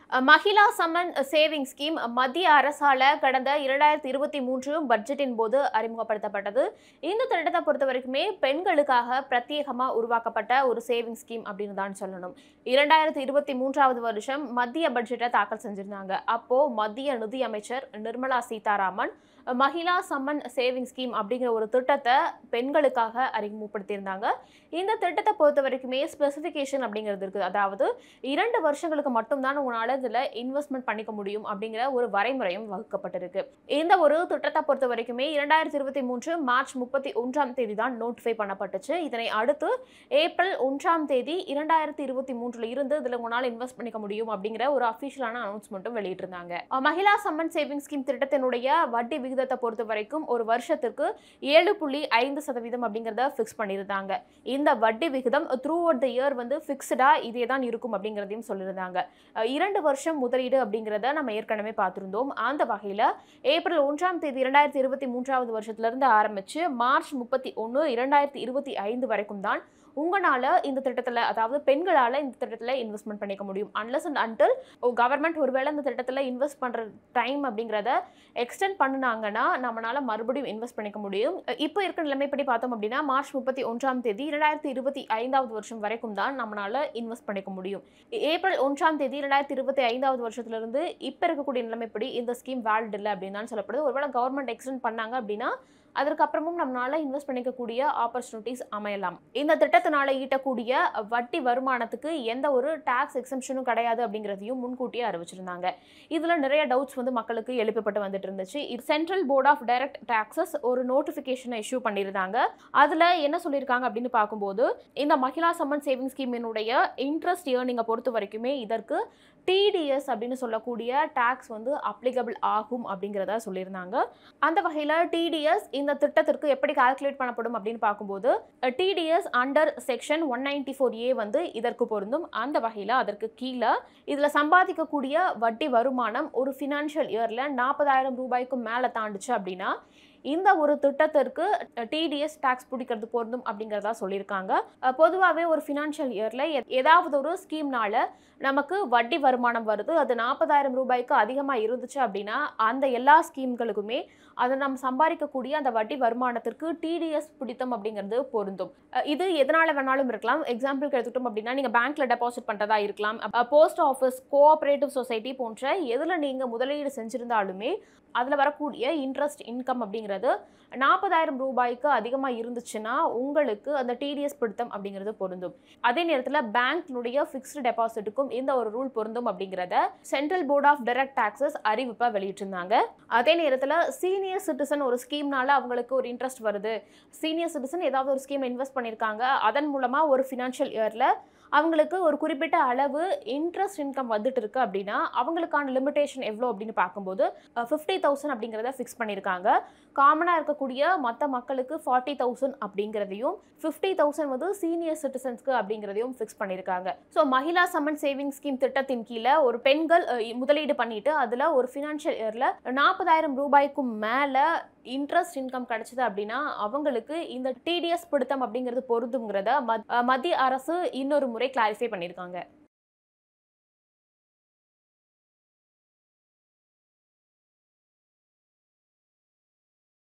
அஹ், Mahila Samman saving scheme மத்திய அரசால கடந்த இரண்டாயிரத்தி இருபத்தி மூன்று பட்ஜெட்டின் போது அறிமுகப்படுத்தப்பட்டது இந்த திட்டத்தை பொறுத்த வரைக்குமே பெண்களுக்காக பிரத்யேகமா உருவாக்கப்பட்ட ஒரு சேவிங் ஸ்கீம் அப்படின்னு தான் சொல்லணும் இரண்டாயிரத்தி இருபத்தி மூன்றாவது வருஷம் மத்திய பட்ஜெட்டை தாக்கல் செஞ்சிருந்தாங்க அப்போ மத்திய நிதி அமைச்சர் நிர்மலா சீதாராமன் மகிழா சம்மன் சேவிங் ஸ்கீம் அப்படிங்கிற ஒரு திட்டத்தை பெண்களுக்காக அறிமுகப்படுத்தியிருந்தாங்க இந்த திட்டத்தை பொறுத்த வரைக்குமே ஸ்பெசிஃபிகேஷன் அப்படிங்கிறது இருக்குது அதாவது இரண்டு வருஷங்களுக்கு மட்டும்தான் உங்களால் இதில் இன்வெஸ்ட்மெண்ட் பண்ணிக்க முடியும் அப்படிங்கிற ஒரு வரைமுறையும் வகுக்கப்பட்டிருக்கு இந்த ஒரு திட்டத்தை பொறுத்த வரைக்குமே இரண்டாயிரத்தி இருபத்தி மூன்று மார்ச் முப்பத்தி ஒன்றாம் தேதி தான் நோட்டிஃபை பண்ணப்பட்டுச்சு இதனை அடுத்து ஏப்ரல் ஒன்றாம் தேதி இரண்டாயிரத்தி இருபத்தி மூன்றுல இருந்து இதில் உங்களால் இன்வெஸ்ட் பண்ணிக்க முடியும் அப்படிங்கிற ஒரு அஃபிஷியலான அனௌன்ஸ்மெண்ட்டும் வெளியிட்டிருந்தாங்க அஹ் மகிழா சம்மன் சேவிங் ஸ்கீம் திட்டத்தினுடைய வட்டி விகிதத்தை பொறுத்த வரைக்கும் ஒரு வருஷத்துக்கு ஏழு புள்ளி ஐந்து சதவீதம் அப்படிங்கிறத ஃபிக்ஸ் பண்ணியிருந்தாங்க இந்த வட்டி விகிதம் த்ரூ அவுட் த இயர் வந்து ஃபிக்ஸ்டாக இதே தான் இருக்கும் அப்படிங்கிறதையும் சொல்லியிருந்தாங்க அஹ் இரண்டு வருஷம் முதலீடு அப்படிங்கிறத நம்ம ஏற்கனவே பார்த்துருந்தோம் அந்த வகையில் ஏப்ரல் ஒன்றாம் தேதி இரண்டாயிரத்தி இருபத்தி மூன்றாவது வருஷத்துலேருந்து ஆரம்பித்து மார்ச் முப்பத்தி ஒன்று இரண்டாயிரத்தி இருபத்தி ஐந்து வரைக்கும் தான் உங்களால் இந்த திட்டத்தில் அதாவது பெண்களால் இந்த திட்டத்தில் இன்வெஸ்ட்மெண்ட் பண்ணிக்க முடியும் அன்லஸ் அண்ட் அன்டில் கவர்மெண்ட் ஒருவேளை இந்த திட்டத்தில் இன்வெஸ்ட் பண்ணுற டைம் அப்படிங்கிறத எக்ஸ்டெண்ட் பண்ணுனாங்கன்னா நம்மளால் மறுபடியும் இன்வெஸ்ட் பண்ணிக்க முடியும் இப்போ இருக்கிற நிலைமைப்படி பார்த்தோம் அப்படின்னா மார்ச் முப்பத்தி ஒன்றாம் தேதி இரண்டாயிரத்தி இருபத்தி ஐந்தாவது வருஷம் வரைக்கும் தான் நம்மளால் இன்வெஸ்ட் பண்ணிக்க முடியும் ஏப்ரல் ஒன்றாம் தேதி இரண்டாயிரத்தி இருபத்தி ஐந்தாவது வருஷத்துலேருந்து இப்போ இருக்கக்கூடிய நிலைமைப்படி இந்த ஸ்கீம் வேலிட் இல்லை அப்படின்னு தான் சொல்லப்படுது ஒருவேளை கவர்மெண்ட் எக்ஸ்டெண்ட் பண்ணாங்க அப்படின்னா அதற்கப்புறமும் நம்மளால இன்வெஸ்ட் பண்ணிக்கக்கூடிய ஆப்பர்ச்சுனிட்டிஸ் அமையலாம் இந்த திட்டத்தினால ஈட்டக்கூடிய வட்டி வருமானத்துக்கு எந்த ஒரு டாக்ஸ் எக்ஸம்ஷனும் கிடையாது அப்படிங்கிறதையும் முன்கூட்டியே அறிவிச்சிருந்தாங்க இதுல நிறைய டவுட்ஸ் வந்து மக்களுக்கு எழுப்பப்பட்டு வந்துட்டு இருந்துச்சு இது central board of direct taxes ஒரு நோட்டிஃபிகேஷனை இஷ்யூ பண்ணியிருந்தாங்க அதுல என்ன சொல்லியிருக்காங்க அப்படின்னு பார்க்கும்போது இந்த மகிழா சம்மன் சேவிங் ஸ்கீமினுடைய இன்ட்ரெஸ்ட் ஏர்னிங்கை பொறுத்த வரைக்குமே இதற்கு டிடிஎஸ் அப்படின்னு சொல்லக்கூடிய டாக்ஸ் வந்து அப்ளிகபிள் ஆகும் அப்படிங்கிறத சொல்லியிருந்தாங்க அந்த வகையில் டிடிஎஸ் இந்த திட்டத்திற்கு எப்படி கால்குலேட் பண்ணப்படும் அப்படின்னு பார்க்கும்போது TDS under section one ninety four A வந்து இதற்கு பொருந்தும் அந்த வகையில் அதற்கு கீழே இதில் சம்பாதிக்கக்கூடிய வட்டி வருமானம் ஒரு ஃபினான்ஷியல் இயரில் நாற்பதாயிரம் ரூபாய்க்கும் மேலே தாண்டுச்சு அப்படின்னா இந்த ஒரு திட்டத்திற்கு டிடிஎஸ் டாக்ஸ் பிடிக்கிறது பொருந்தும் அப்படிங்கிறதா சொல்லியிருக்காங்க பொதுவாகவே ஒரு ஃபினான்ஷியல் இயரில் ஏதாவது ஒரு ஸ்கீம்னால நமக்கு வட்டி வருமானம் வருது அது நாற்பதாயிரம் ரூபாய்க்கு அதிகமாக இருந்துச்சு அப்படின்னா அந்த எல்லா ஸ்கீம்களுக்குமே அதை நம்ம சம்பாதிக்கக்கூடிய அந்த வட்டி வருமானத்திற்கு டிடிஎஸ் பிடித்தம் அப்படிங்கிறது பொருந்தும் அஹ் இது எதனால வேணாலும் இருக்கலாம் எக்ஸாம்பிளுக்கு எடுத்துக்கிட்டோம் அப்படின்னா நீங்கள் பேங்க்ல டெபாசிட் பண்ணுறதா இருக்கலாம் போஸ்ட் ஆஃபீஸ் கோஆபரேட்டிவ் சொசைட்டி போன்ற எதில் நீங்கள் முதலீடு செஞ்சிருந்தாலுமே அதில் வரக்கூடிய இன்ட்ரெஸ்ட் இன்கம் அப்படிங்கிறது நாற்பதாயிரம் ரூபாய்க்கு அதிகமாக இருந்துச்சுன்னா உங்களுக்கு அந்த டிடிஎஸ் பிடித்தம் அப்படிங்கிறது பொருந்தும் அதே நேரத்தில் பேங்க்னுடைய ஃபிக்ஸ்டு டெபாசிட்டுக்கும் இந்த ஒரு ரூல் பொருந்தும் அப்படிங்கிறத central board of direct taxes அறிவிப்பை வெளியிட்டிருந்தாங்க அதே நேரத்தில் சீனியர் சிட்டிசன் ஒரு ஸ்கீம்னால அவங்களுக்கு ஒரு இன்ட்ரெஸ்ட் வருது சீனியர் சிட்டிசன் ஏதாவது ஒரு ஸ்கீம் இன்வெஸ்ட் பண்ணியிருக்காங்க அதன் மூலமாக ஒரு ஃபினான்ஷியல் இயரில் அவங்களுக்கு ஒரு குறிப்பிட்ட அளவு இன்ட்ரெஸ்ட் இன்கம் வந்துட்டு இருக்கு அப்படின்னா அவங்களுக்கான லிமிடேஷன் எவ்வளோ அப்படின்னு பார்க்கும்போது ஃபிஃப்டி தௌசண்ட் அப்படிங்கிறத ஃபிக்ஸ் பண்ணியிருக்காங்க காமனாக இருக்கக்கூடிய மற்ற மக்களுக்கு ஃபார்ட்டி தௌசண்ட் அப்படிங்கிறதையும் ஃபிஃப்டி தௌசண்ட் வந்து சீனியர் சிட்டிசன்ஸ்க்கு அப்படிங்கிறதையும் ஃபிக்ஸ் பண்ணியிருக்காங்க so Mahila Samman saving scheme திட்டத்தின் கீழே ஒரு பெண்கள் அஹ், முதலீடு பண்ணிட்டு அதில் ஒரு ஃபினான்ஷியல் இயரில் நாற்பதாயிரம் ரூபாய்க்கும் மேலே இன்ட்ரெஸ்ட் இன்கம் கிடைச்சது அப்படின்னா அவங்களுக்கு இந்த டிடிஎஸ் பிடித்தம் அப்படிங்கிறது பொருந்துங்கிறத மத்- அஹ், மத்திய அரசு இன்னொரு முறை கிளாரிஃபை பண்ணியிருக்காங்க